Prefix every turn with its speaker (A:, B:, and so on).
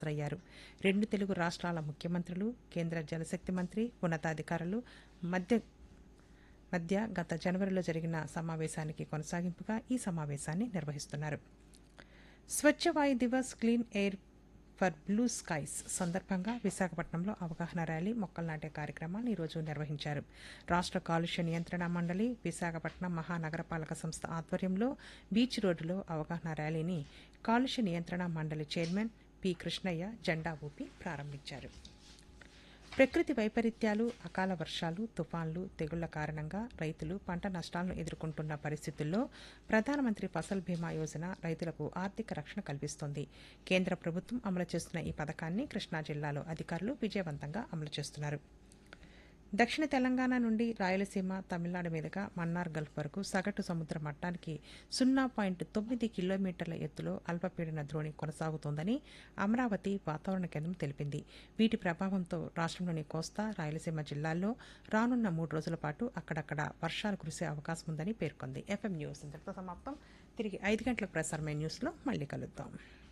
A: హాజరయ్యారు రెండు తెలుగు రాష్ట్రాల ముఖ్యమంత్రులు కేంద్ర జలశక్తి మంత్రి ఉన్నతాధికారులు మధ్య మధ్య గత జనవరిలో జరిగిన సమావేశానికి కొనసాగింపుగా ఈ సమావేశాన్ని నిర్వహిస్తున్నారు Swachh Vayu Divas clean air for blue skies సందర్భంగా విశాఖపట్నంలో అవగాహన ర్యాలీ మొక్కలు నాటే కార్యక్రమాన్ని ఈరోజు నిర్వహించారు రాష్ట్ర కాలుష్య నియంత్రణ మండలి విశాఖపట్నం మహానగరపాలక సంస్థ ఆధ్వర్యంలో బీచ్ రోడ్డులో అవగాహన ర్యాలీని కాలుష్య నియంత్రణ మండలి చైర్మన్ పి కృష్ణయ్య జెండా ఊపి ప్రారంభించారు ప్రకృతి వైపరీత్యాలు అకాల వర్షాలు తుఫాన్లు తెగుళ్ల కారణంగా రైతులు పంట నష్టాలను ఎదుర్కొంటున్న పరిస్థితుల్లో ప్రధానమంత్రి ఫసల్ బీమా యోజన రైతులకు ఆర్థిక రక్షణ కల్పిస్తోంది కేంద్ర ప్రభుత్వం అమలు చేస్తున్న ఈ పథకాన్ని కృష్ణా జిల్లాలో అధికారులు విజయవంతంగా అమలు చేస్తున్నారు దక్షిణ తెలంగాణ నుండి రాయలసీమ తమిళనాడు మీదుగా మన్నార్ గల్ఫ్ వరకు సగటు సముద్ర మట్టానికి సున్నా పాయింట్ తొమ్మిది కిలోమీటర్ల ఎత్తులో అల్పపీడన ద్రోణి కొనసాగుతోందని అమరావతి వాతావరణ కేంద్రం తెలిపింది వీటి ప్రభావంతో రాష్ట్రంలోని కోస్తా రాయలసీమ జిల్లాల్లో రానున్న మూడు రోజుల పాటు అక్కడక్కడ వర్షాలు కురిసే అవకాశం ఉందని పేర్కొంది ఎఫ్ఎం న్యూస్ ఇంతటితో సమాప్తం తిరిగి ఐదు గంటలకు ప్రసారమైన న్యూస్లో మళ్ళీ కలుద్దాం